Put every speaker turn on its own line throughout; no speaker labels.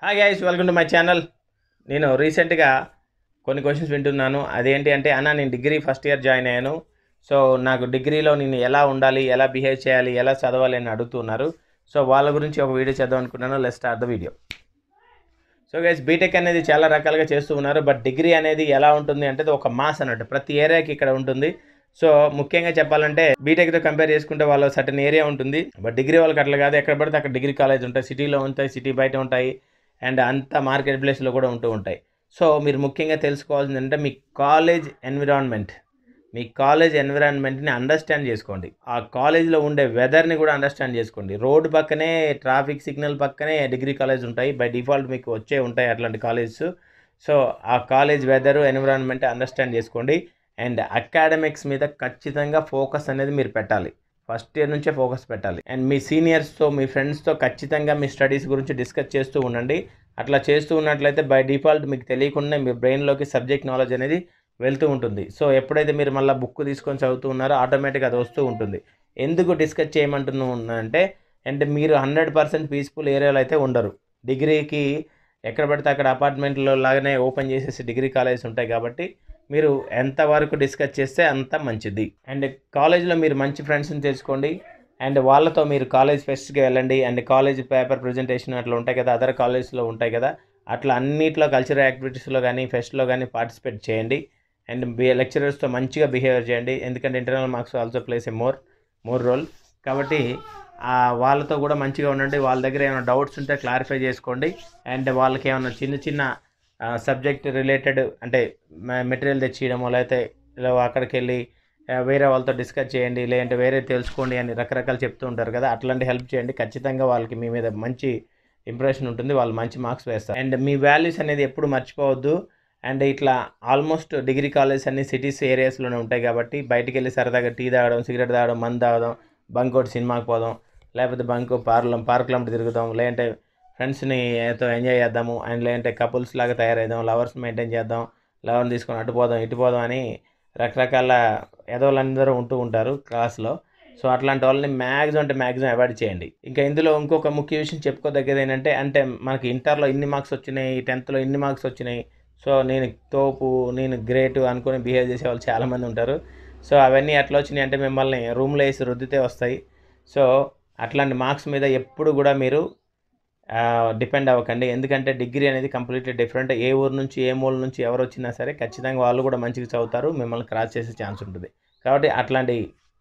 hi guys welcome to my channel నేను రీసెంట్గా కొన్ని క్వశ్చన్స్ వింటున్నాను అదేంటి అంటే అన్న నేను డిగ్రీ ఫస్ట్ ఇయర్ జాయిన్ అయ్యాను సో నాకు డిగ్రీలో నేను ఎలా ఉండాలి ఎలా బిహేవ్ చేయాలి ఎలా చదవాలి అని అడుగుతున్నారు సో వాళ్ళ గురించి ఒక వీడియో చేద్దాం అనుకున్నాను let start the video so guys BTech అనేది చాలా రకాలుగా చేస్తూ ఉన్నారు బట్ డిగ్రీ అనేది ఎలా ఉంటుంది అంటే అది ఒక మాస్ అన్నట్టు ప్రతి ఏరియాకి ఇక్కడ ఉంటుంది సో ముఖ్యంగా చెప్పాలంటే బీటెక్తో కంపేర్ చేసుకుంటే వాళ్ళ సర్టన్ ఏరియా ఉంటుంది బట్ డిగ్రీ వాళ్ళకి అట్లా కాదు ఎక్కడ పడితే అక్కడ డిగ్రీ కాలేజ్ ఉంటాయి సిటీలో ఉంటాయి సిటీ బయట ఉంటాయి అండ్ అంత మార్కెట్ ప్లేస్లో కూడా ఉంటూ ఉంటాయి సో మీరు ముఖ్యంగా తెలుసుకోవాల్సింది అంటే మీ కాలేజ్ ఎన్విరాన్మెంట్ మీ కాలేజ్ ఎన్విరాన్మెంట్ని అండర్స్టాండ్ చేసుకోండి ఆ కాలేజ్లో ఉండే వెదర్ని కూడా అండర్స్టాండ్ చేసుకోండి రోడ్డు పక్కనే ట్రాఫిక్ సిగ్నల్ పక్కనే డిగ్రీ కాలేజ్ ఉంటాయి బై డిఫాల్ట్ మీకు వచ్చే ఉంటాయి అట్లాంటి కాలేజెస్ సో ఆ కాలేజ్ వెదర్ ఎన్విరాన్మెంట్ అండర్స్టాండ్ చేసుకోండి అండ్ అకాడమిక్స్ మీద ఖచ్చితంగా ఫోకస్ అనేది మీరు పెట్టాలి ఫస్ట్ ఇయర్ నుంచే ఫోకస్ పెట్టాలి అండ్ మీ సీనియర్స్తో మీ ఫ్రెండ్స్తో ఖచ్చితంగా మీ స్టడీస్ గురించి డిస్కస్ చేస్తూ ఉండండి అట్లా చేస్తూ ఉన్నట్లయితే బై డిఫాల్ట్ మీకు తెలియకుండా మీ బ్రెయిన్లోకి సబ్జెక్ట్ నాలెడ్జ్ అనేది వెళ్తూ ఉంటుంది సో ఎప్పుడైతే మీరు మళ్ళీ బుక్ తీసుకొని చదువుతూ ఉన్నారో ఆటోమేటిక్గా అది వస్తూ ఉంటుంది ఎందుకు డిస్కస్ చేయమంటున్నా అంటే అంటే మీరు హండ్రెడ్ పర్సెంట్ పీస్ఫుల్ ఏరియాలో అయితే ఉండరు డిగ్రీకి ఎక్కడ పడితే అక్కడ అపార్ట్మెంట్లో లాగానే ఓపెన్ చేసేసి డిగ్రీ కాలేజెస్ ఉంటాయి కాబట్టి మీరు ఎంతవరకు డిస్కస్ చేస్తే అంత మంచిది అండ్ కాలేజ్లో మీరు మంచి ఫ్రెండ్స్ని తెచ్చుకోండి అండ్ వాళ్ళతో మీరు కాలేజ్ ఫెస్ట్కి వెళ్ళండి అండ్ కాలేజ్ పేపర్ ప్రజెంటేషన్ అట్లా ఉంటాయి కదా అదర్ కాలేజ్లో ఉంటాయి కదా అట్లా అన్నిట్లో కల్చరల్ యాక్టివిటీస్లో కానీ ఫెస్ట్లో కానీ పార్టిసిపేట్ చేయండి అండ్ బి లెక్చరర్స్తో మంచిగా బిహేవియర్ చేయండి ఎందుకంటే internal marks also place a more more role కాబట్టి ఆ వాళ్ళతో కూడా మంచిగా ఉండండి వాళ్ళ దగ్గర ఏమైనా డౌట్స్ ఉంటే క్లారిఫై చేసుకోండి అండ్ వాళ్ళకి ఏమైనా చిన్న చిన్న సబ్జెక్ట్ రిలేటెడ్ అంటే మెటీరియల్ తెచ్చియడమో లేకపోతే ఇలా అక్కడికి వెళ్ళి ఆ, వేరే వాళ్ళతో డిస్కస్ చేయండి లేదంటే వేరే తెలుసుకోండి అని రకరకాలు చెప్తూ ఉంటారు కదా అట్లాంటి హెల్ప్ చేయండి ఖచ్చితంగా వాళ్ళకి మీ మీద మంచి ఇంప్రెషన్ ఉంటుంది వాళ్ళు మంచి మార్క్స్ వేస్తారు అండ్ మీ వాల్యూస్ అనేది ఎప్పుడు మర్చిపోవద్దు అండ్ ఇట్లా ఆల్మోస్ట్ డిగ్రీ కాలేజ్ అన్ని సిటీస్ ఏరియాస్లోనే ఉంటాయి కాబట్టి బయటికి వెళ్ళి సరదాగా టీ తాగడం సిగరెట్ తాగడం మందు తాగడం బంక్ కొట్టి సినిమాకి పోదాం లేకపోతే బంక్ పార్లం పార్కులు అంటే తిరుగుదాం లేదంటే ఫ్రెండ్స్ని ఏతో ఎంజాయ్ చేద్దాము అండ్ లేదంటే కపుల్స్ లాగా తయారవుదాం లవర్స్ మెయింటైన్ చేద్దాం లవర్ని తీసుకొని అటు పోదాం ఇటు పోదాం అని రకరకాల ఎదవలందరూ ఉంటూ ఉంటారు క్లాస్లో సో అట్లాంటి వాళ్ళని మ్యాక్సిమం అంటే మ్యాక్సిమం అవాయిడ్ చేయండి ఇంకా ఇందులో ఇంకొక ముఖ్య విషయం చెప్పుకోదగ్గది ఏంటంటే అంటే మనకి ఇంటర్లో ఇన్ని మార్క్స్ వచ్చినాయి టెన్త్లో ఇన్ని మార్క్స్ వచ్చినాయి సో నేను తోపు నేను గ్రేట్ అనుకుని బిహేవ్ చేసే వాళ్ళు చాలామంది ఉంటారు సో అవన్నీ ఎట్లా వచ్చినాయి అంటే మిమ్మల్ని రూమ్లో వేసి రుద్దితే వస్తాయి సో అట్లాంటి మార్క్స్ మీద ఎప్పుడు కూడా మీరు డిపెండ్ అవ్వకండి ఎందుకంటే డిగ్రీ అనేది కంప్లీట్లీ డిఫరెంట్ ఏ ఊరు నుంచి ఏ మూల నుంచి ఎవరు వచ్చినా సరే ఖచ్చితంగా వాళ్ళు కూడా మంచిగా చదువుతారు మిమ్మల్ని క్రాస్ చేసే ఛాన్స్ ఉంటుంది కాబట్టి అట్లాంటి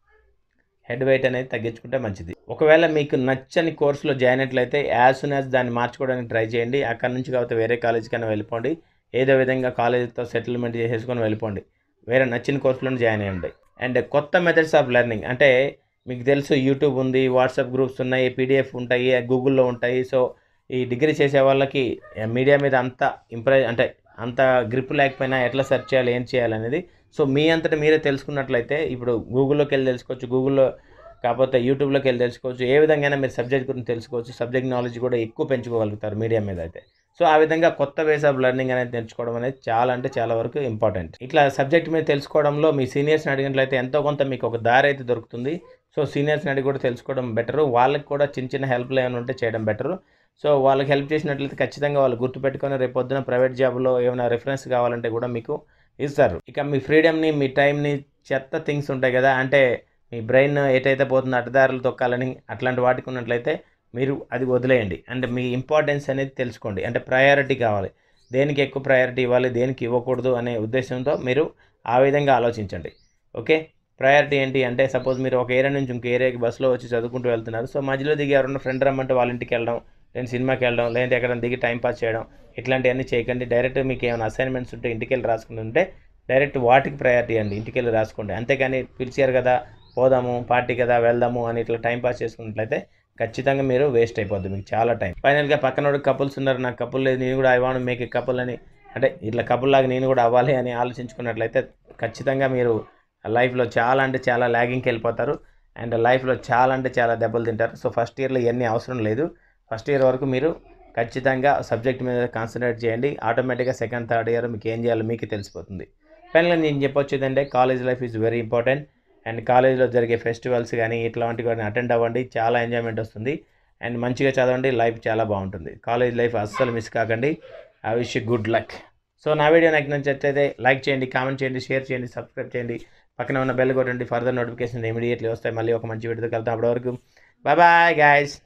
హెడ్ వెయిట్ అనేది తగ్గించుకుంటే మంచిది ఒకవేళ మీకు నచ్చని కోర్సులో జాయిన్ అయినట్లయితే యాజ్ సూన్ యాజ్ దాన్ని మార్చుకోవడానికి ట్రై చేయండి అక్కడ నుంచి కాకపోతే వేరే కాలేజీకైనా వెళ్ళిపోండి ఏదో విధంగా కాలేజీతో సెటిల్మెంట్ చేసేసుకొని వెళ్ళిపోండి వేరే నచ్చిన కోర్సులో జాయిన్ అయ్యండి అండ్ కొత్త మెథడ్స్ ఆఫ్ లెర్నింగ్ అంటే మీకు తెలుసు యూట్యూబ్ ఉంది వాట్సాప్ గ్రూప్స్ ఉన్నాయి పీడిఎఫ్ ఉంటాయి గూగుల్లో ఉంటాయి సో ఈ డిగ్రీ చేసే వాళ్ళకి మీడియా మీద అంత ఇంప్రెస్ అంటే అంత గ్రిప్ లేకపోయినా ఎట్లా సెర్చ్ చేయాలి ఏం చేయాలి అనేది సో మీ అంతటా మీరే తెలుసుకున్నట్లయితే ఇప్పుడు గూగుల్లోకి వెళ్ళి తెలుసుకోవచ్చు గూగుల్లో కాకపోతే యూట్యూబ్లోకి వెళ్ళి తెలుసుకోవచ్చు ఏ విధంగా మీరు సబ్జెక్ట్ గురించి తెలుసుకోవచ్చు సబ్జెక్ట్ నాలెడ్జ్ కూడా ఎక్కువ పెంచుకోగలుగుతారు మీడియా మీద అయితే సో ఆ విధంగా కొత్త వేస్ ఆఫ్ లెర్నింగ్ అనేది నేర్చుకోవడం అనేది చాలా అంటే చాలా వరకు ఇంపార్టెంట్ ఇట్లా సబ్జెక్ట్ మీద తెలుసుకోవడంలో మీ సీనియర్స్ని అడిగినట్లయితే ఎంతో కొంత మీకు ఒక దారి అయితే దొరుకుతుంది సో సీనియర్స్ని అడిగి కూడా తెలుసుకోవడం బెటరు వాళ్ళకి కూడా చిన్న చిన్న హెల్ప్లు ఏమైనా ఉంటే చేయడం బెటరు సో వాళ్ళకి హెల్ప్ చేసినట్లయితే ఖచ్చితంగా వాళ్ళు గుర్తుపెట్టుకొని రేపు పొద్దున ప్రైవేట్ జాబ్లో ఏమైనా రిఫరెన్స్ కావాలంటే కూడా మీకు ఇస్తారు ఇక మీ ఫ్రీడమ్ని మీ టైంని చెత్త థింగ్స్ ఉంటాయి కదా అంటే మీ బ్రెయిన్ ఎటైతే పోతుందో అడ్డదారులు తొక్కాలని అట్లాంటి వాటికి ఉన్నట్లయితే మీరు అది వదిలేయండి అంటే మీ ఇంపార్టెన్స్ అనేది తెలుసుకోండి అంటే ప్రయారిటీ కావాలి దేనికి ఎక్కువ ప్రయారిటీ ఇవ్వాలి దేనికి ఇవ్వకూడదు అనే ఉద్దేశంతో మీరు ఆ విధంగా ఆలోచించండి ఓకే ప్రయారిటీ ఏంటి అంటే సపోజ్ మీరు ఒక ఏరియా నుంచి ఇంకో ఏరియాకి బస్సులో వచ్చి చదువుకుంటూ వెళ్తున్నారు సో మధ్యలో దిగి ఎవరన్నా ఫ్రెండ్ రమ్మంటే వాళ్ళ ఇంటికి వెళ్ళడం లేదంటే సినిమాకి వెళ్ళడం లేదంటే ఎక్కడ దిగి టైం పాస్ చేయడం ఇట్లాంటివన్నీ చేయకండి డైరెక్ట్ మీకు ఏమైనా అసైన్మెంట్స్ ఉంటే ఇంటికి వెళ్ళి రాసుకుని ఉంటే డైరెక్ట్ వాటికి ప్రయారిటీ అండి ఇంటికి వెళ్ళి రాసుకోండి అంతేకాని పిలిచారు కదా పోదాము పార్టీ కదా వెళ్దాము అని ఇట్లా టైం పాస్ చేసుకున్నట్లయితే ఖచ్చితంగా మీరు వేస్ట్ అయిపోద్ది మీకు చాలా టైం ఫైనల్గా పక్కన కపుల్స్ ఉన్నారు నాకు కపుల్ లేదు నేను కూడా I want make a couple అని అంటే ఇట్లా కపుల్ లాగా నేను కూడా అవ్వాలి అని ఆలోచించుకున్నట్లయితే ఖచ్చితంగా మీరు లైఫ్లో చాలా అంటే చాలా ల్యాగింగ్కి వెళ్ళిపోతారు అండ్ లైఫ్లో చాలా అంటే చాలా దెబ్బలు తింటారు సో ఫస్ట్ ఇయర్లో ఇవన్నీ అవసరం లేదు ఫస్ట్ ఇయర్ వరకు మీరు ఖచ్చితంగా సబ్జెక్ట్ మీద కాన్సన్ట్రేట్ చేయండి ఆటోమేటిక్గా సెకండ్ థర్డ్ ఇయర్ మీకు ఏం చేయాలో మీకు తెలిసిపోతుంది ఫైనల్గా నేను చెప్పొచ్చేది అంటే college life is very important and కాలేజ్లో జరిగే ఫెస్టివల్స్ కానీ ఇట్లాంటివి కానీ అటెండ్ అవ్వండి చాలా ఎంజాయ్మెంట్ వస్తుంది అండ్ మంచిగా చదవండి లైఫ్ చాలా బాగుంటుంది కాలేజ్ లైఫ్ అస్సలు మిస్ కాకండి I wish good luck so నా వీడియో నాకు నచ్చినట్లయితే లైక్ చేయండి కామెంట్ చేయండి షేర్ చేయండి సబ్స్క్రైబ్ చేయండి పక్కన ఉన్న బెల్ కొట్టండి ఫర్దర్ నోటిఫికేషన్ ఇమీడియట్లీ వస్తాయి మళ్ళీ ఒక మంచి వీడియోతో కలుద్దాం అప్పటి వరకు బాయ్ బాయ్ గాయస్